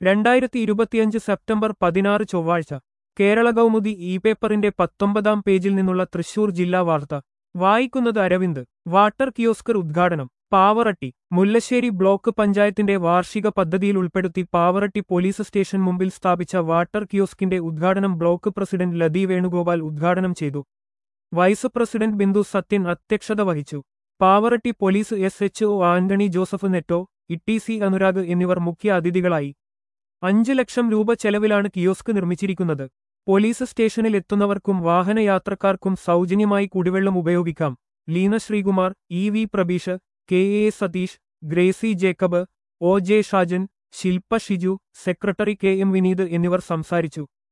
രണ്ടായിരത്തി ഇരുപത്തിയഞ്ച് സെപ്റ്റംബർ പതിനാറ് ചൊവ്വാഴ്ച കേരള കൗമുദി ഇ പേപ്പറിന്റെ പത്തൊമ്പതാം പേജിൽ നിന്നുള്ള തൃശൂർ ജില്ലാ വാർത്ത വായിക്കുന്നത് അരവിന്ദ് വാട്ടർ കിയോസ്കർ ഉദ്ഘാടനം പാവറട്ടി മുല്ലശ്ശേരി ബ്ലോക്ക് പഞ്ചായത്തിന്റെ വാർഷിക പദ്ധതിയിൽ ഉൾപ്പെടുത്തി പാവറട്ടി പോലീസ് സ്റ്റേഷൻ മുമ്പിൽ സ്ഥാപിച്ച വാട്ടർ കിയോസ്കിന്റെ ഉദ്ഘാടനം ബ്ലോക്ക് പ്രസിഡന്റ് ലതി വേണുഗോപാൽ ഉദ്ഘാടനം ചെയ്തു വൈസ് പ്രസിഡന്റ് ബിന്ദു സത്യൻ അധ്യക്ഷത വഹിച്ചു Pavaratty police S H O Antony Joseph Netto Itty C Anurag എന്നിവർ മുഖ്യ അതിഥികളായി അഞ്ച് ലക്ഷം രൂപ ചെലവിലാണ് കിയോസ്ക് നിർമ്മിച്ചിരിക്കുന്നത് പോലീസ് സ്റ്റേഷനിൽ എത്തുന്നവർക്കും വാഹനയാത്രക്കാർക്കും സൗജന്യമായി കുടിവെള്ളം ഉപയോഗിക്കാം Leena Sreekumar E V Prabeesh K A Satheesh Gracy Jacob O J Shajan Shilpa Shiju secretary K M Vineeth എന്നിവർ സംസാരിച്ചു